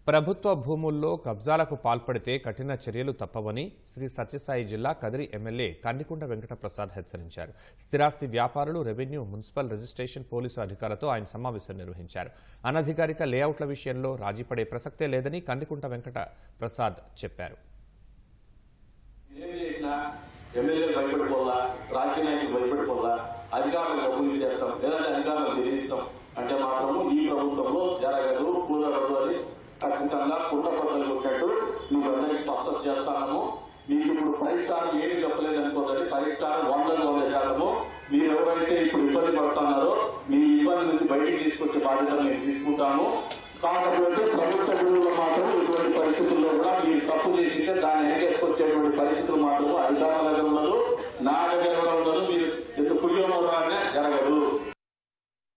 ప్రభుత్వ భూముల్లో కబ్జాలకు పాల్పడితే కఠిన చర్యలు తప్పవని శ్రీ సత్యసాయి జిల్లా కదిరి ఎమ్మెల్యే కందికుంట వెంకటప్రసాద్ హెచ్చరించారు స్థిరాస్తి వ్యాపారులు రెవెన్యూ మున్సిపల్ రిజిస్ట్రేషన్ పోలీసు అధికారులతో ఆయన సమావేశం నిర్వహించారు అనధికారిక లేఅవుట్ల విషయంలో రాజీపడే ప్రసక్తే లేదని కందికుంట వెంకట ప్రసాద్ చెప్పారు ఏం చేసినా ఎమ్మెల్యేలు భయపడిపోదా రాజకీయ నాయకులు భయపడిపోదా అధికారులకు డబ్బులు ఇచ్చేస్తాం లేదంటే అధికారులకు తెలియస్తాం అంటే మాత్రము ఈ ప్రభుత్వంలో జరగదు కుదరదు అని ఖచ్చితంగా కుండ పద్ధతులు కొట్టినట్టు మీకు అందరికీ స్పష్టత చేస్తాము మీకు ఇప్పుడు పరిష్కారం ఏమి చెప్పలేదు అనుకోదండి పరిష్కారం వందలు వంద శాతము మీరు ఎవరైతే ఇప్పుడు ఇబ్బంది పడుతున్నారో మీ ఇబ్బంది నుంచి బయటికి తీసుకొచ్చే బాధ్యతలు మేము తీసుకుంటాము కాకపోతే ప్రభుత్వ భూముల్లో మాత్రం ఇటువంటి పరిస్థితుల్లో కూడా మీరు తప్పు చేసింటే దాన్ని వెనకేసుకొచ్చేటువంటి పరిస్థితులు మాత్రం అధికారుల దగ్గర ఉండదు నా దగ్గర కూడా ఉండదు మీరు ఎందుకు కుయ్యంలో జరగదు